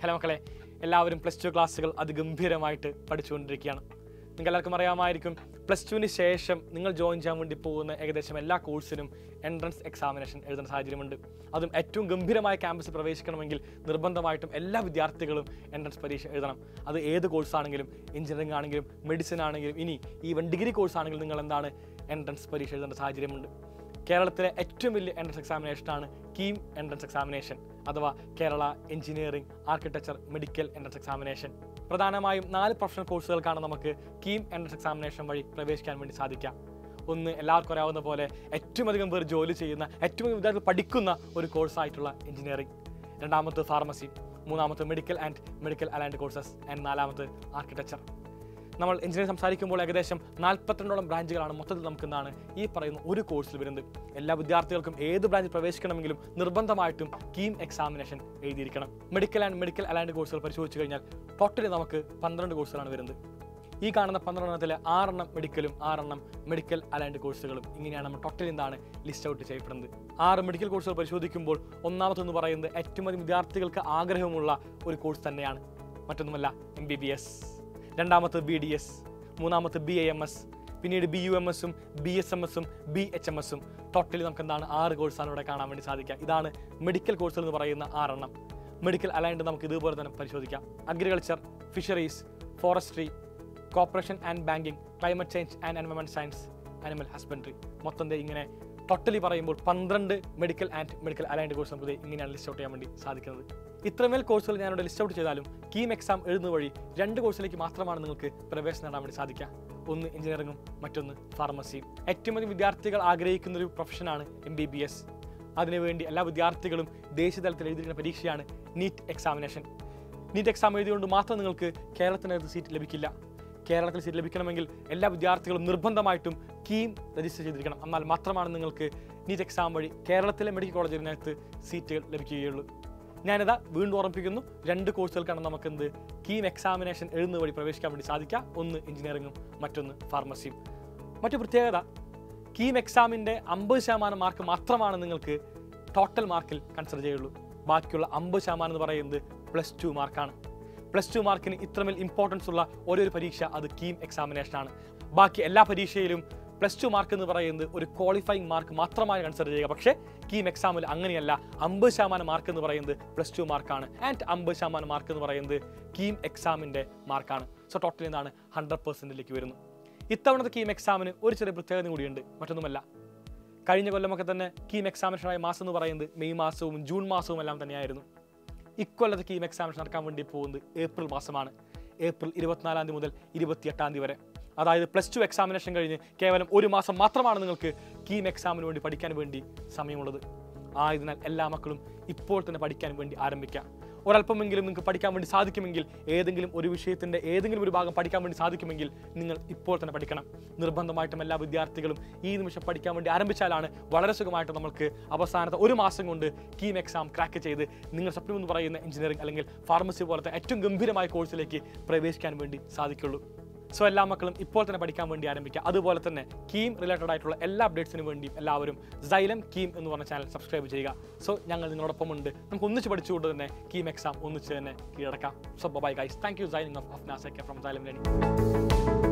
hello മക്കളെ എല്ലാവരും plus two ക്ലാസ്സുകൾ അതിഗംഭീരമായിട്ട് പഠിച്ചുകൊണ്ടിരിക്കുകയാണ് നിങ്ങൾക്ക് എല്ലാവർക്കും അറിയാമായിരിക്കും പ്ലസ് ടുവിന് ശേഷം നിങ്ങൾ ജോയിൻ ചെയ്യാൻ വേണ്ടി പോകുന്ന ഏകദേശം എല്ലാ കോഴ്സിനും എൻട്രൻസ് എക്സാമിനേഷൻ എഴുതുന്ന സാഹചര്യമുണ്ട് അതും ഏറ്റവും ഗംഭീരമായ ക്യാമ്പസിൽ പ്രവേശിക്കണമെങ്കിൽ നിർബന്ധമായിട്ടും എല്ലാ വിദ്യാർത്ഥികളും എൻട്രൻസ് പരീക്ഷ എഴുതണം അത് ഏത് കോഴ്സാണെങ്കിലും എഞ്ചിനീയറിംഗ് ആണെങ്കിലും മെഡിസിൻ ആണെങ്കിലും ഇനി ഈവൻ ഡിഗ്രി കോഴ്സ് ആണെങ്കിലും നിങ്ങൾ എന്താണ് എൻട്രൻസ് പരീക്ഷ എഴുതേണ്ട സാഹചര്യമുണ്ട് കേരളത്തിലെ ഏറ്റവും വലിയ എൻട്രൻസ് എക്സാമിനേഷനാണ് കീം എൻട്രൻസ് എക്സാമിനേഷൻ അഥവാ Kerala engineering architecture medical entrance examination പ്രധാനമായും നാല് പ്രൊഫഷണൽ കോഴ്സുകൾക്കാണ് നമുക്ക് കീം എൻട്രൻസ് എക്സാമിനേഷൻ വഴി പ്രവേശിക്കാൻ വേണ്ടി സാധിക്കാം ഒന്ന് എല്ലാവർക്കും അറിയാവുന്ന പോലെ ഏറ്റവും അധികം പേർ ജോലി ചെയ്യുന്ന ഏറ്റവും അധികം വിദ്യാർത്ഥികൾ പഠിക്കുന്ന ഒരു കോഴ്സായിട്ടുള്ള എഞ്ചിനീയറിംഗ് രണ്ടാമത്തെ ഫാർമസി മൂന്നാമത്തെ medical and medical allied courses and നാലാമത്തെ ആർക്കിടെക്ചർ നമ്മൾ എഞ്ചിനീയറിംഗ് സംസാരിക്കുമ്പോൾ ഏകദേശം നാൽപ്പത്തിരണ്ടോളം ബ്രാഞ്ചുകളാണ് മൊത്തത്തിൽ നമുക്ക് എന്താണ് ഈ പറയുന്ന ഒരു കോഴ്സിൽ വരുന്നത് എല്ലാ വിദ്യാർത്ഥികൾക്കും ഏത് ബ്രാഞ്ചിൽ പ്രവേശിക്കണമെങ്കിലും നിർബന്ധമായിട്ടും കീം എക്സാമിനേഷൻ എഴുതിയിരിക്കണം മെഡിക്കൽ ആൻഡ് മെഡിക്കൽ അലൈൻഡ് കോഴ്സുകൾ പരിശോധിച്ച് കഴിഞ്ഞാൽ ടോട്ടലി നമുക്ക് പന്ത്രണ്ട് കോഴ്സുകളാണ് വരുന്നത് ഈ കാണുന്ന പന്ത്രണ്ടെണ്ണത്തിലെ ആറെണ്ണം മെഡിക്കലും ആറെണ്ണം മെഡിക്കൽ അലൈൻഡ് കോഴ്സുകളും ഇങ്ങനെയാണ് നമ്മൾ ടോട്ടൽ എന്താണ് ലിസ്റ്റ് ഔട്ട് ചെയ്യപ്പെടുന്നത് ആറ് മെഡിക്കൽ കോഴ്സുകൾ പരിശോധിക്കുമ്പോൾ ഒന്നാമത്തെന്ന് പറയുന്നത് ഏറ്റവും അധികം വിദ്യാർത്ഥികൾക്ക് ആഗ്രഹമുള്ള ഒരു കോഴ്സ് തന്നെയാണ് മറ്റൊന്നുമല്ല എം ബി ബി എസ് രണ്ടാമത്തെ ബി ഡി എസ് മൂന്നാമത്തെ ബി എ എം എസ് പിന്നീട് ബി യു എം എസും ബി എസ് എം എസും ബി എച്ച് എം എസും ടോട്ടലി നമുക്ക് എന്താണ് ആറ് കോഴ്സാണ് ഇവിടെ കാണാൻ വേണ്ടി സാധിക്കുക ഇതാണ് മെഡിക്കൽ കോഴ്സുകൾ എന്ന് പറയുന്ന ആറെണ്ണം മെഡിക്കൽ അലൈൻഡ് നമുക്ക് ഇതുപോലെ തന്നെ പരിശോധിക്കാം agriculture fisheries forestry corporation and banking climate change and environment science animal husbandry മൊത്തം ദേ ഇങ്ങനെ ടോട്ടലി പറയുമ്പോൾ പന്ത്രണ്ട് medical and medical allied course നമുക്ക് ദേ ഇങ്ങനെയാണ് ലിസ്റ്റ് ഔട്ട് ചെയ്യാൻ വേണ്ടി സാധിക്കുന്നത് ഇത്രമേൽ കോഴ്സുകൾ ഞാനിവിടെ ലിസ്റ്റ് ഔട്ട് ചെയ്താലും കീം എക്സാം എഴുതുന്ന വഴി രണ്ട് കോഴ്സിലേക്ക് മാത്രമാണ് നിങ്ങൾക്ക് പ്രവേശനം നേടാൻ വേണ്ടി സാധിക്കുക ഒന്ന് എഞ്ചിനീയറിംഗും മറ്റൊന്ന് ഫാർമസിയും ഏറ്റവും അധികം വിദ്യാർത്ഥികൾ ആഗ്രഹിക്കുന്ന ഒരു പ്രൊഫഷനാണ് എം ബി ബി എസ് അതിനുവേണ്ടി എല്ലാ വിദ്യാർത്ഥികളും ദേശീയ തലത്തിൽ എഴുതിയിരിക്കുന്ന പരീക്ഷയാണ് നീറ്റ് എക്സാമിനേഷൻ നീറ്റ് എക്സാം എഴുതിയുകൊണ്ട് മാത്രം നിങ്ങൾക്ക് കേരളത്തിനകത്ത് സീറ്റ് ലഭിക്കില്ല കേരളത്തിൽ സീറ്റ് ലഭിക്കണമെങ്കിൽ എല്ലാ വിദ്യാർത്ഥികളും നിർബന്ധമായിട്ടും കീം രജിസ്റ്റർ ചെയ്തിരിക്കണം എന്നാൽ മാത്രമാണ് നിങ്ങൾക്ക് നീറ്റ് എക്സാം വഴി കേരളത്തിലെ മെഡിക്കൽ കോളേജിനകത്ത് സീറ്റുകൾ ലഭിക്കുകയുള്ളൂ ഞാനിതാ വീണ്ടും ഓർമ്മിപ്പിക്കുന്നു രണ്ട് കോഴ്സുകൾക്കാണ് നമുക്ക് എന്ത് കീം എക്സാമിനേഷൻ എഴുതുന്ന വഴി പ്രവേശിക്കാൻ വേണ്ടി സാധിക്കുക ഒന്ന് എഞ്ചിനീയറിംഗും മറ്റൊന്ന് ഫാർമസിയും മറ്റു പ്രത്യേകത കീം എക്സാമിൻ്റെ അമ്പത് ശതമാനം മാർക്ക് മാത്രമാണ് നിങ്ങൾക്ക് ടോട്ടൽ മാർക്കിൽ കൺസിഡർ ചെയ്യുള്ളൂ ബാക്കിയുള്ള അമ്പത് ശതമാനം എന്ന് പറയുന്നത് പ്ലസ് ടു മാർക്കാണ് പ്ലസ് ടു മാർക്കിന് ഇത്രമേൽ ഇമ്പോർട്ടൻസ് ഉള്ള ഒരേ ഒരു പരീക്ഷ അത് കീം എക്സാമിനേഷൻ ആണ് ബാക്കി എല്ലാ പരീക്ഷയിലും പ്ലസ് ടു മാർക്ക് എന്ന് പറയുന്നത് ഒരു ക്വാളിഫയിങ് മാർക്ക് മാത്രമായി കൺസിഡർ ചെയ്യുക പക്ഷേ കീം എക്സാമിൽ അങ്ങനെയല്ല അമ്പത് ശതമാനം മാർക്ക് എന്ന് പറയുന്നത് പ്ലസ് ടു മാർക്കാണ് ആൻഡ് അമ്പത് ശതമാനം മാർക്ക് എന്ന് പറയുന്നത് കീം എക്സാമിൻ്റെ മാർക്കാണ് സോ ടോട്ടൽ എന്താണ് ഹൺഡ്രഡ് പെർസെൻറ്റിലേക്ക് വരുന്നു ഇത്തവണത്തെ കീം എക്സാമിന് ഒരു ചെറിയ പ്രത്യേകത കൂടിയുണ്ട് മറ്റൊന്നുമല്ല കഴിഞ്ഞ കൊല്ലമൊക്കെ തന്നെ കീം എക്സാമിനേഷനായ മാസം എന്ന് പറയുന്നത് മെയ് മാസവും ജൂൺ മാസവും എല്ലാം തന്നെയായിരുന്നു ഇക്കൊല്ലത്തെ കീം എക്സാമിനേഷൻ നടക്കാൻ വേണ്ടി പോകുന്നത് ഏപ്രിൽ മാസമാണ് ഏപ്രിൽ ഇരുപത്തിനാലാം തീയതി മുതൽ ഇരുപത്തിയെട്ടാം തീയതി വരെ അതായത് പ്ലസ് ടു എക്സാമിനേഷൻ കഴിഞ്ഞ് കേവലം ഒരു മാസം മാത്രമാണ് നിങ്ങൾക്ക് കീം എക്സാമിന് വേണ്ടി പഠിക്കാൻ വേണ്ടി സമയമുള്ളത് ആയതിനാൽ എല്ലാ മക്കളും ഇപ്പോൾ തന്നെ പഠിക്കാൻ വേണ്ടി ആരംഭിക്കാം ഒരല്പമെങ്കിലും നിങ്ങൾക്ക് പഠിക്കാൻ വേണ്ടി സാധിക്കുമെങ്കിൽ ഏതെങ്കിലും ഒരു വിഷയത്തിൻ്റെ ഏതെങ്കിലും ഒരു ഭാഗം പഠിക്കാൻ വേണ്ടി സാധിക്കുമെങ്കിൽ നിങ്ങൾ ഇപ്പോൾ തന്നെ പഠിക്കണം നിർബന്ധമായിട്ടും എല്ലാ വിദ്യാർത്ഥികളും ഈ നിമിഷം പഠിക്കാൻ വേണ്ടി ആരംഭിച്ചാലാണ് വളരെ സുഖമായിട്ട് നമുക്ക് അവസാനത്തെ ഒരു മാസം കൊണ്ട് കീം എക്സാം ക്രാക്ക് ചെയ്ത് നിങ്ങൾ സ്വപ്നം എന്ന് പറയുന്ന എഞ്ചിനീയറിംഗ് അല്ലെങ്കിൽ ഫാർമസി പോലത്തെ ഏറ്റവും ഗംഭീരമായ കോഴ്സിലേക്ക് പ്രവേശിക്കാൻ വേണ്ടി സാധിക്കുള്ളൂ സോ എല്ലാ മക്കളും ഇപ്പോൾ തന്നെ പഠിക്കാൻ വേണ്ടി ആരംഭിക്കുക അതുപോലെ തന്നെ കീം റിലേറ്റഡ് ആയിട്ടുള്ള എല്ലാ അപ്ഡേറ്റ്സിനും വേണ്ടിയും എല്ലാവരും സൈലം കീം എന്ന് പറഞ്ഞ ചാനൽ സബ്സ്ക്രൈബ് ചെയ്യുക സോ ഞങ്ങൾ നിങ്ങളോടൊപ്പം ഉണ്ട് നമുക്ക് ഒന്നിച്ച് പഠിച്ചുകൊണ്ട് തന്നെ കീം എക്സാം ഒന്നിച്ച് തന്നെ കീഴടക്കാം so bye guys thank you signing off നാസെ ഫ്രം സൈലം ലേണിംഗ്